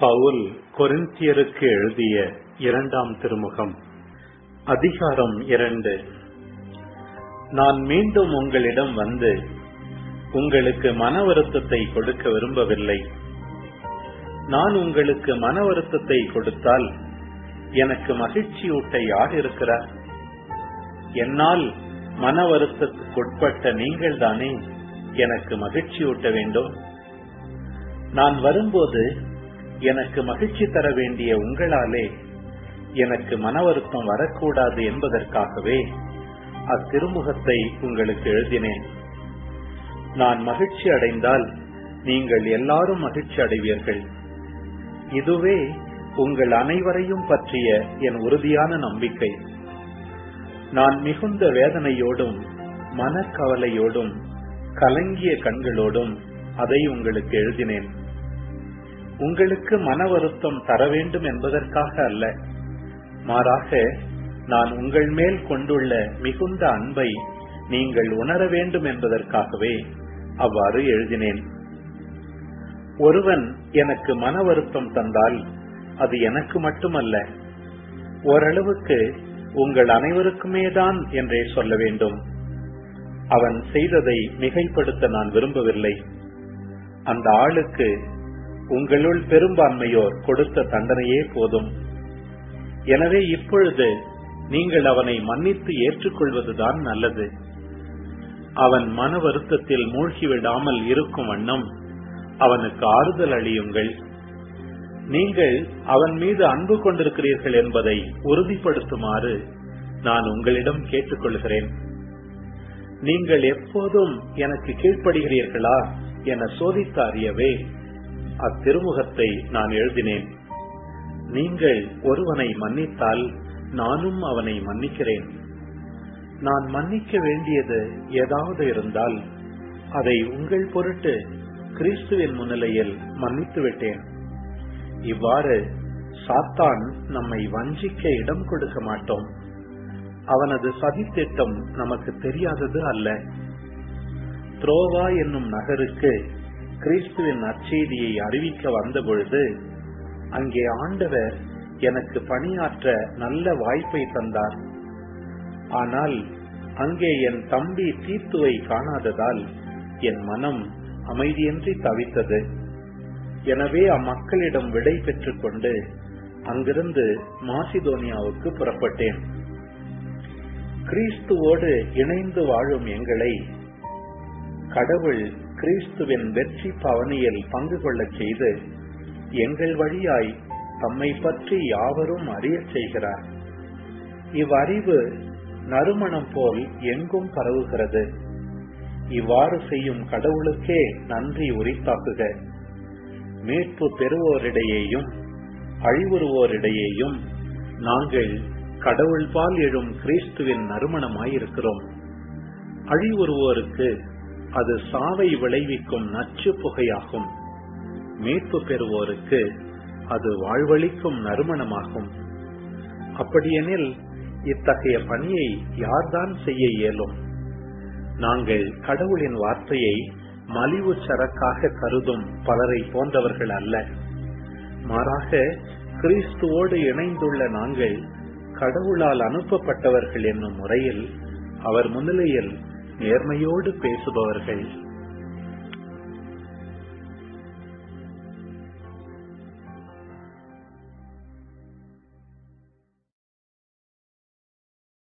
பவுல் கொரிந்தியருக்கு எழுதிய இரண்டாம் திருமுகம் அதிகாரம் இரண்டு நான் மீண்டும் உங்களிடம் வந்து உங்களுக்கு மன வருத்தத்தை கொடுக்க விரும்பவில்லை நான் உங்களுக்கு மன வருத்தத்தை கொடுத்தால் எனக்கு மகிழ்ச்சியூட்ட யார் இருக்கிறார் என்னால் மன வருத்தத்துக்குட்பட்ட நீங்கள் தானே எனக்கு மகிழ்ச்சியூட்ட வேண்டும் நான் வரும்போது எனக்கு மகிழ்ச்சி தர வேண்டிய உங்களாலே எனக்கு மன வருத்தம் வரக்கூடாது என்பதற்காகவே அத்திருமுகத்தை உங்களுக்கு எழுதினேன் நான் மகிழ்ச்சி அடைந்தால் நீங்கள் எல்லாரும் மகிழ்ச்சி அடைவீர்கள் இதுவே உங்கள் அனைவரையும் பற்றிய என் உறுதியான நம்பிக்கை நான் மிகுந்த வேதனையோடும் மனக்கவலையோடும் கலங்கிய கண்களோடும் அதை உங்களுக்கு எழுதினேன் உங்களுக்கு மன வருத்தம் தர வேண்டும் என்பதற்காக அல்ல மாறாக நான் உங்கள் மேல் கொண்டுள்ள மிகுந்த அன்பை நீங்கள் உணர வேண்டும் என்பதற்காகவே அவ்வாறு எழுதினேன் ஒருவன் எனக்கு மன வருத்தம் தந்தால் அது எனக்கு மட்டுமல்ல ஓரளவுக்கு உங்கள் அனைவருக்குமே தான் என்றே சொல்ல வேண்டும் அவன் செய்ததை மிகைப்படுத்த நான் விரும்பவில்லை அந்த ஆளுக்கு உங்களுள் பெரும்பான்மையோர் கொடுத்த தண்டனையே போதும் எனவே இப்பொழுது நீங்கள் அவனை மன்னித்து ஏற்றுக்கொள்வதுதான் நல்லது அவன் மன வருத்தத்தில் மூழ்கிவிடாமல் இருக்கும் வண்ணம் அவனுக்கு ஆறுதல் அளியுங்கள் நீங்கள் அவன் மீது அன்பு கொண்டிருக்கிறீர்கள் என்பதை உறுதிப்படுத்துமாறு நான் உங்களிடம் கேட்டுக்கொள்கிறேன் நீங்கள் எப்போதும் எனக்கு கீழ்ப்படுகிறீர்களா என சோதித்து அறியவே அத்திருமுகத்தை நான் எழுதினேன் நீங்கள் ஒருவனை மன்னித்தால் நானும் அவனை மன்னிக்கிறேன் நான் மன்னிக்க வேண்டியது ஏதாவது இருந்தால் அதை உங்கள் பொருட்டு கிறிஸ்துவின் முன்னிலையில் மன்னித்து விட்டேன் இவ்வாறு சாத்தான் நம்மை வஞ்சிக்க இடம் கொடுக்க மாட்டோம் அவனது சதித்திட்டம் நமக்கு தெரியாதது அல்ல துரோவா என்னும் நகருக்கு கிறிஸ்துவின் நற்செய்தியை அறிவிக்க வந்த பொழுது அங்கே ஆண்டவர் எனக்கு பணியாற்ற நல்ல வாய்ப்பை தந்தார் ஆனால் அங்கே என் தம்பி தீத்துவை காணாததால் என் மனம் அமைதியின்றி தவித்தது எனவே அம்மக்களிடம் விடை பெற்றுக் கொண்டு அங்கிருந்து மாசிதோனியாவுக்கு புறப்பட்டேன் கிறிஸ்துவோடு இணைந்து வாழும் எங்களை கடவுள் கிறிஸ்துவின் வெற்றி பவனியில் பங்கு கொள்ளச் செய்து எங்கள் வழியாய் தம்மை பற்றி யாவரும் அறியச் செய்கிறார் இவ்வறிவு நறுமணம் போல் எங்கும் பரவுகிறது இவ்வாறு செய்யும் கடவுளுக்கே நன்றி உரித்தாக்குக மீட்பு பெறுவோரிடையேயும் அழிவுறுவோரிடையேயும் நாங்கள் கடவுள் பால் எழும் கிறிஸ்துவின் நறுமணமாயிருக்கிறோம் அழிவுறுவோருக்கு அது சாவை விளைவிக்கும் நச்சு புகையாகும் மீட்பு பெறுவோருக்கு அது வாழ்வழிக்கும் நறுமணமாகும் அப்படியெனில் இத்தகைய பணியை யார்தான் செய்ய இயலும் நாங்கள் கடவுளின் வார்த்தையை மலிவு சரக்காக கருதும் பலரை போன்றவர்கள் அல்ல மாறாக கிறிஸ்துவோடு இணைந்துள்ள நாங்கள் கடவுளால் அனுப்பப்பட்டவர்கள் என்னும் முறையில் அவர் முன்னிலையில் நேர்மையோடு பேசுபவர்கள்